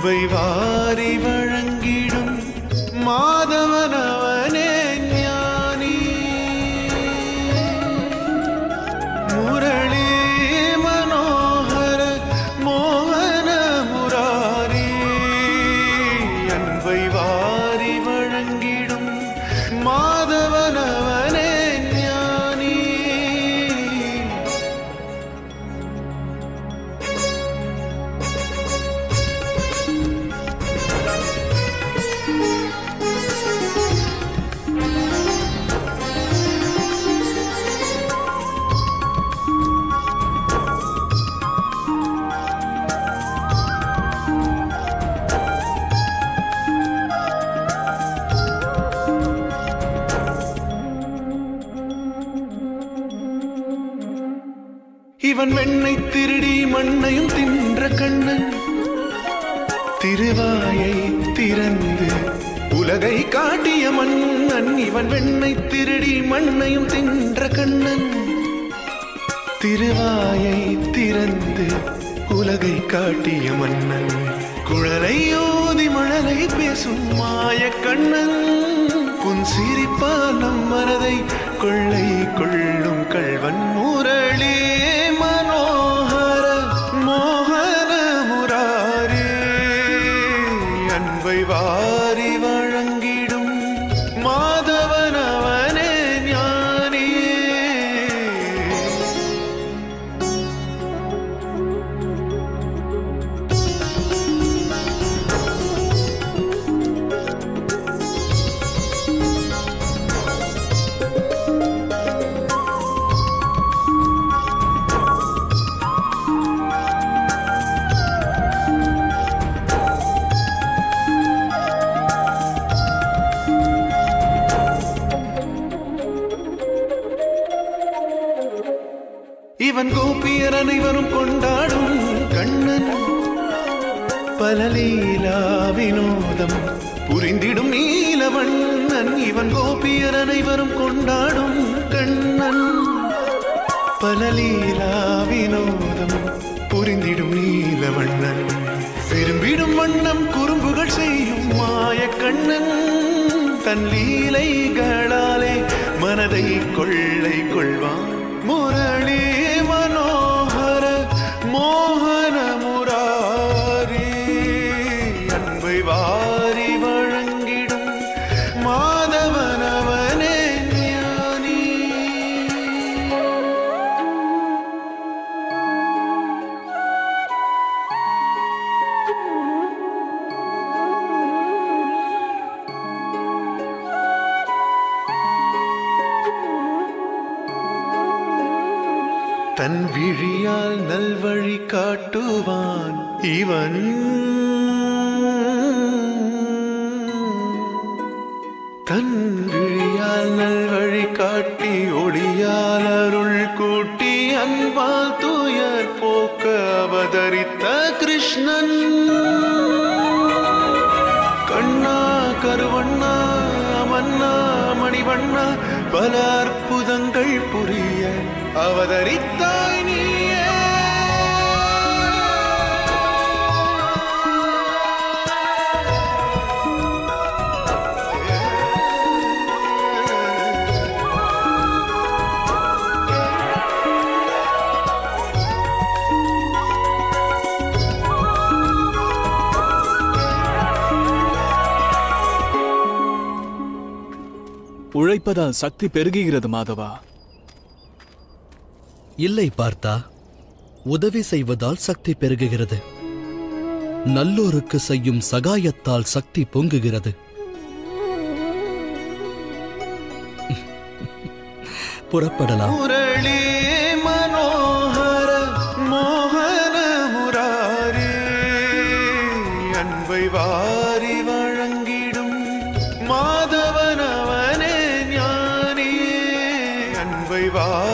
அன்பை வாரி வழங்கிடும் மாதவனவனே ஞானி முரளி மனோகர மோகன முராரி அன்பை வாரி வழங்கிடும் மாதவனவனே ஞானி இவன் வெண்ணை திருடி மண்ணையும் தின்ற கண்ணன் திருவாயை திறந்து உலகை காட்டிய மன்னன் இவன் வெண்ணை திருடி மண்ணையும் தின்ற கண்ணன் திருவாயை திறந்து உலகை காட்டிய மன்னன் குழலை ஓதி மழலை பேசும் மாய கண்ணன் புன் சிரிப்பால் நம் மனதை கொள்ளை கொள்ளும் கள்வன் முரளி மனோகர மோகன முராரே அன்பை வாரி வழங்கிடும் மாதவனவனே ஞானியே இவன் கோபியர் அனைவரும் கொண்டாடும் கண்ணன் பலலீலா வினோதம் புரிந்திடும் நீலவண்ணன் இவன் கோபியர் அனைவரும் கொண்டாடும் கண்ணன் பலலீலா வினோதம் புரிந்திடும் நீலவண்ணன் விரும்பிடும் வண்ணம் குறும்புகள் செய்யும் மாய கண்ணன் தன் லீலைகளாலே மனதை கொள்ளை கொள்வான் முரளி மனோகர மோகன முராரி அன்பை வாரி வழங்கிடும் மாதவனவனே ஞானி தன் விழியால் நல்வழி காட்டுவான் இவன் தன் விழியால் நல்வழி காட்டி ஒளியால் அருள் கூட்டி அன்பால் தூயர் போக்க அவதரித்த கிருஷ்ணன் கண்ணா கருவண்ணா மன்னா மணிவண்ணா பல அற்புதங்கள் புரிய அவதரித்தாய் நீயே உழைப்பதால் சக்தி பெருகுகிறது மாதவா இல்லை பார்த்தா உதவி செய்வதால் சக்தி பெருகுகிறது நல்லோருக்கு செய்யும் சகாயத்தால் சக்தி பொங்குகிறது புறப்படலாம் முரளி மனோகர மோகன முராரி அன்பை வாரி வழங்கிடும் மாதவனவனே ஞானியே அன்பை வாரி